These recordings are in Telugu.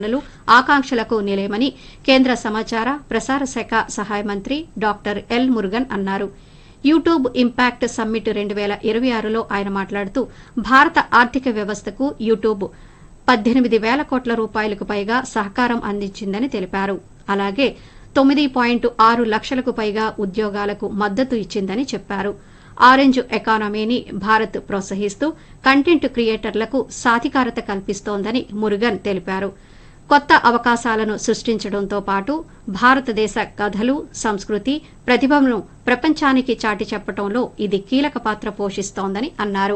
లు ఆకాంక్షలకు నిలయమని కేంద్ర సమాచార ప్రసార శాఖ సహాయ మంత్రి డాక్టర్ ఎల్ మురుగన్ అన్నారు యూట్యూబ్ ఇంపాక్ట్ సమ్మిట్ రెండు పేల ఇరవై ఆరులో ఆయన మాట్లాడుతూ భారత ఆర్థిక వ్యవస్థకు యూట్యూబ్ పద్దెనిమిది పేల కోట్ల రూపాయలకు పైగా సహకారం అందించిందని తెలిపారు అలాగే తొమ్మిది పాయింట్ ఆరు లక్షలకు పైగా ఉద్యోగాలకు మద్దతు ఇచ్చిందని చెప్పారు ఆరెంజ్ ఎకానమీని భారత్ ప్రోత్సహిస్తూ కంటెంట్ క్రియేటర్లకు సాధికారత కల్పిస్తోందని మురుగన్ తెలిపారు కొత్త అవకాశాలను సృష్టించడంతో పాటు భారతదేశ కథలు సంస్కృతి ప్రతిభను ప్రపంచానికి చాటి చెప్పడంలో ఇది కీలక పాత్ర పోషిస్తోందని అన్నారు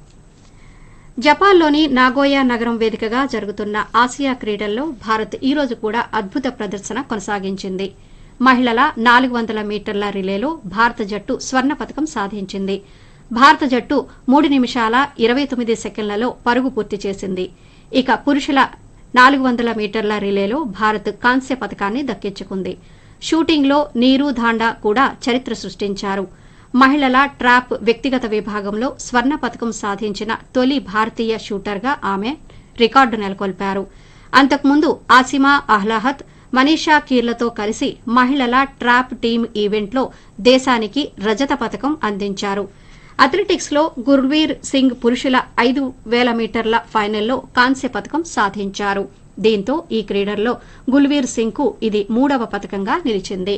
జపాన్లోని నాగోయా నగరం వేదికగా జరుగుతున్న ఆసియా క్రీడల్లో భారత్ ఈ రోజు కూడా అద్భుత ప్రదర్శన కొనసాగించింది మహిళల నాలుగు వందల మీటర్ల రిలేలో భారత జట్టు స్వర్ణ పతకం సాధించింది భారత జట్టు మూడు నిమిషాల ఇరవై తొమ్మిది సెకండ్లలో పరుగు పూర్తి చేసింది ఇక పురుషుల నాలుగు వందల మీటర్ల రిలేలో భారత్ కాంస్య పతకాన్ని దక్కించుకుంది షూటింగ్లో నీరు ధాండా కూడా చరిత్ర సృష్టించారు మహిళల ట్రాప్ వ్యక్తిగత విభాగంలో స్వర్ణ పతకం సాధించిన తొలి భారతీయ షూటర్గా ఆమె రికార్డు నెలకొల్పారు అంతకుముందు ఆసిమా అహ్లాహత్ మనీషా కీర్లతో కలిసి మహిళల ట్రాప్ టీం ఈవెంట్లో దేశానికి రజత పతకం అందించారు అథ్లెటిక్స్ లో గుర్వీర్ సింగ్ పురుషుల ఐదు వేల మీటర్ల ఫైనల్లో కాంస్య పతకం సాధించారు దీంతో ఈ క్రీడల్లో గుల్వీర్ సింగ్ కు ఇది మూడవ పతకంగా నిలిచింది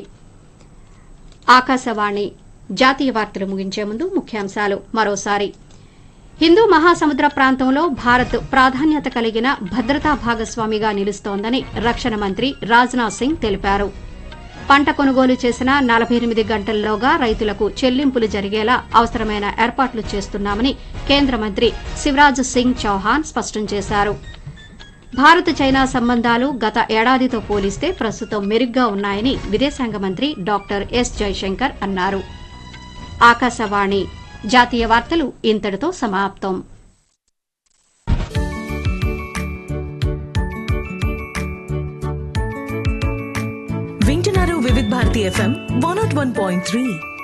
ఆకాశవాణి జాతీయ వార్తలు ముగించే ముందు ముఖ్యాంశాలు మరోసారి హిందూ మహాసముద్ర ప్రాంతంలో భారత్ ప్రాధాన్యత కలిగిన భద్రతా భాగస్వామిగా నిలుస్తోందని రక్షణ మంత్రి రాజ్నాథ్ సింగ్ తెలిపారు పంట కొనుగోలు చేసిన నలభై ఎనిమిది గంటల్లోగా రైతులకు చెల్లింపులు జరిగేలా అవసరమైన ఏర్పాట్లు చేస్తున్నామని కేంద్ర మంత్రి శివరాజ్ సింగ్ చౌహాన్ స్పష్టం చేశారు భారత్ చైనా సంబంధాలు గత ఏడాదితో పోలిస్తే ప్రస్తుతం మెరుగ్గా ఉన్నాయని విదేశాంగ మంత్రి డాక్టర్ ఎస్ జైశంకర్ అన్నారు ఆకాశవాణి జాతీయ వార్తలు ఇంతటితో సమాప్తం వింటున్నారు Vividh Bharati FM one naught one point three